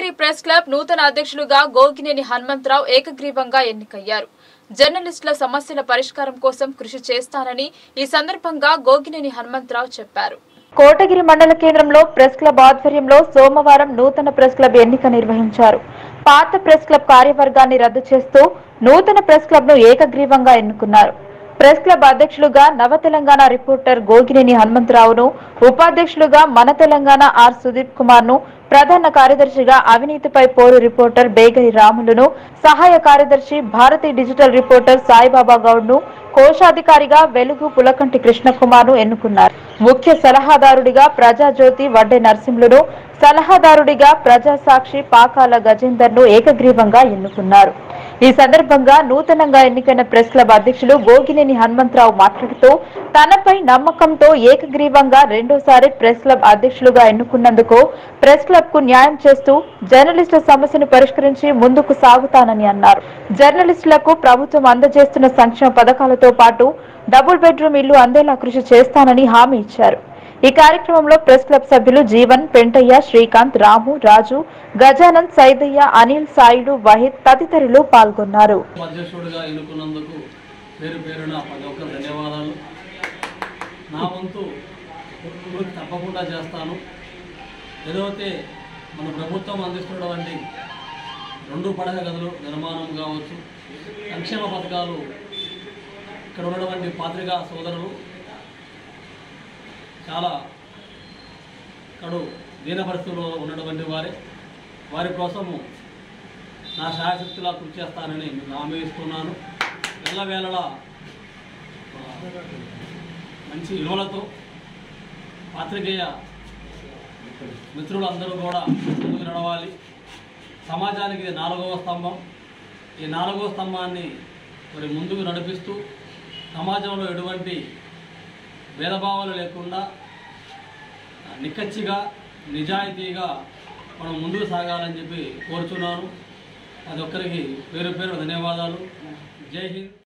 Kotagiri press club నూతన అధ్యక్షులుగా గోగినేని హనుమంతరావు ఏకగ్రీవంగా ఎన్నికయ్యారు జర్నలిస్టుల సమస్యల పరిష్కారం కోసం కృషి చేస్తానని ఈ సందర్భంగా గోగినేని హనుమంతరావు చెప్పారు కోటగిరి మండల కేంద్రంలో ప్రెస్ క్లబ్ ఆధ్వర్యంలో సోమవారం నూతన ప్రెస్ క్లబ్ ఎన్నిక నిర్వహించారు పాత ప్రెస్ క్లబ్ కార్యవర్గాన్ని రద్దు చేస్తూ నూతన ప్రెస్ క్లబ్ ను ఏకగ్రీవంగా ఎన్నుకున్నారు ప్రెస్ క్లబ్ అధ్యక్షులుగా నవ తెలంగాణ రిపోర్టర్ గోగినేని హనుమంతరావును ఉపాధ్యక్షులుగా మన తెలంగాణ ఆర్ సుదీప్ కుమార్ ను ప్రధాన కార్యదర్శిగా అవినీతిపై పోరు రిపోర్టర్ బేగరి రాములును సహాయ కార్యదర్శి భారతి డిజిటల్ రిపోర్టర్ సాయిబాబా గౌడ్ ను కోశాధికారిగా వెలుగు పులకంటి కృష్ణకుమార్ ను ఎన్నుకున్నారు ముఖ్య సలహాదారుడిగా ప్రజాజ్యోతి వడ్డే నరసింహులను సలహాదారుడిగా ప్రజాసాక్షి పాకాల గజేందర్ ను ఏకగ్రీవంగా ఎన్నుకున్నారు ఈ సందర్భంగా నూతనంగా ఎన్నికైన ప్రెస్ క్లబ్ అధ్యక్షులు గోగినేని హనుమంతరావు మాట్లాడుతూ తనపై నమ్మకంతో ఏకగ్రీవంగా రెండోసారి ప్రెస్ క్లబ్ అధ్యక్షులుగా ఎన్నుకున్నందుకు ప్రెస్ క్లబ్ కు న్యాయం చేస్తూ జర్నలిస్టుల సమస్యను పరిష్కరించి ముందుకు సాగుతానని అన్నారు జర్నలిస్టులకు ప్రభుత్వం అందజేస్తున్న సంక్షేమ పథకాలతో పాటు డబుల్ బెడ్రూమ్ ఇల్లు అందేలా కృషి చేస్తానని హామీ ఇచ్చారు ఈ కార్యక్రమంలో ప్రెస్ క్లబ్ సభ్యులు జీవన్ పెంటయ్య శ్రీకాంత్ రాము రాజు గజానంద్ సైదయ్య అనిల్ సాయిలు వహిద్ తదితరులు పాల్గొన్నారు అధ్యక్షుడిగా ఎన్నుకున్నందుకు పేరు పేరున ప్రతి ఒక్క ధన్యవాదాలు నా వంతు కృషి తప్పకుండా చేస్తాను ఏదైతే మన ప్రభుత్వం అందిస్తున్నటువంటి రెండు పడక గదులు నిర్మాణం కావచ్చు సంక్షేమ పథకాలు ఇక్కడ ఉన్నటువంటి పాత్రికా సోదరులు చాలా కడు దీన పరిస్థితుల్లో ఉన్నటువంటి వారే వారి కోసము నా శాయశక్తిలా కృషి చేస్తానని మీకు హామీ ఇస్తున్నాను ఎల్లవేళలా ఆ, మంచి విలువలతో పాత్రికేయ మిత్రులందరూ కూడా ముందుకు నడవాలి సమాజానికి ఇది నాలుగవ స్తంభం ఈ నాలుగవ స్తంభాన్ని మరి ముందుకు నడిపిస్తూ సమాజంలో ఎటువంటి భేదభావాలు లేకుండా నిక్కచ్చిగా నిజాయితీగా మనం ముందుకు సాగాలని చెప్పి కోరుచున్నాను అది ఒక్కరికి పేరు పేరు ధన్యవాదాలు జై హింద్